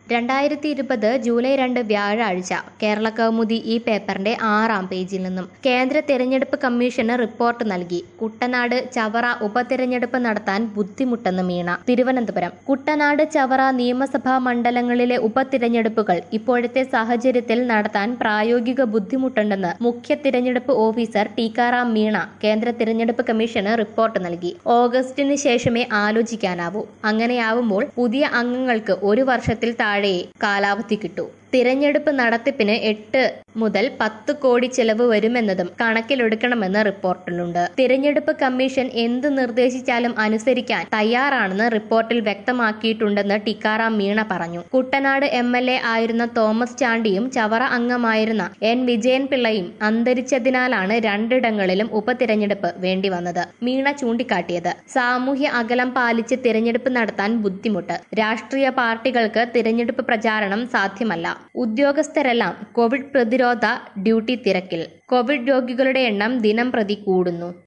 രണ്ടായിരത്തി ഇരുപത് ജൂലൈ രണ്ട് വ്യാഴാഴ്ച കേരള കൗമുദി ഈ പേപ്പറിന്റെ ആറാം പേജിൽ നിന്നും കേന്ദ്ര തെരഞ്ഞെടുപ്പ് കമ്മീഷന് റിപ്പോർട്ട് നൽകി കുട്ടനാട് ചവറ ഉപതെരഞ്ഞെടുപ്പ് നടത്താൻ ബുദ്ധിമുട്ടെന്ന് മീണ തിരുവനന്തപുരം കുട്ടനാട് ചവറ നിയമസഭാ മണ്ഡലങ്ങളിലെ ഉപതിരഞ്ഞെടുപ്പുകൾ ഇപ്പോഴത്തെ സാഹചര്യത്തിൽ നടത്താൻ പ്രായോഗിക ബുദ്ധിമുട്ടുണ്ടെന്ന് മുഖ്യ തിരഞ്ഞെടുപ്പ് ഓഫീസർ ടീക്കാറാം മീണ കേന്ദ്ര തിരഞ്ഞെടുപ്പ് കമ്മീഷന് റിപ്പോർട്ട് നൽകി ഓഗസ്റ്റിന് ശേഷമേ ആലോചിക്കാനാവൂ അങ്ങനെയാവുമ്പോൾ പുതിയ അംഗങ്ങൾക്ക് ഒരു വർഷത്തിൽ താഴെ കാലാവധി കിട്ടൂ തിരഞ്ഞെടുപ്പ് നടത്തിപ്പിന് എട്ട് മുതൽ പത്ത് കോടി ചെലവ് വരുമെന്നതും കണക്കിലെടുക്കണമെന്ന് റിപ്പോർട്ടിലുണ്ട് തിരഞ്ഞെടുപ്പ് കമ്മീഷൻ എന്ത് നിർദ്ദേശിച്ചാലും അനുസരിക്കാൻ തയ്യാറാണെന്ന് റിപ്പോർട്ടിൽ വ്യക്തമാക്കിയിട്ടുണ്ടെന്ന് ടിക്കാറാം മീണ പറഞ്ഞു കുട്ടനാട് എം എൽ എ ആയിരുന്ന തോമസ് ചാണ്ടിയും ചവറ അംഗമായിരുന്ന എൻ വിജയൻ പിള്ളയും അന്തരിച്ചതിനാലാണ് രണ്ടിടങ്ങളിലും ഉപതിരഞ്ഞെടുപ്പ് വേണ്ടിവന്നത് മീണ ചൂണ്ടിക്കാട്ടിയത് സാമൂഹ്യ അകലം പാലിച്ച് തിരഞ്ഞെടുപ്പ് നടത്താൻ ബുദ്ധിമുട്ട് രാഷ്ട്രീയ പാർട്ടികൾക്ക് തിരഞ്ഞെടുപ്പ് പ്രചാരണം സാധ്യമല്ല ഉദ്യോഗസ്ഥരെല്ലാം കോവിഡ് പ്രതിരോധ ഡ്യൂട്ടി തിരക്കിൽ കോവിഡ് രോഗികളുടെ എണ്ണം ദിനം പ്രതി കൂടുന്നു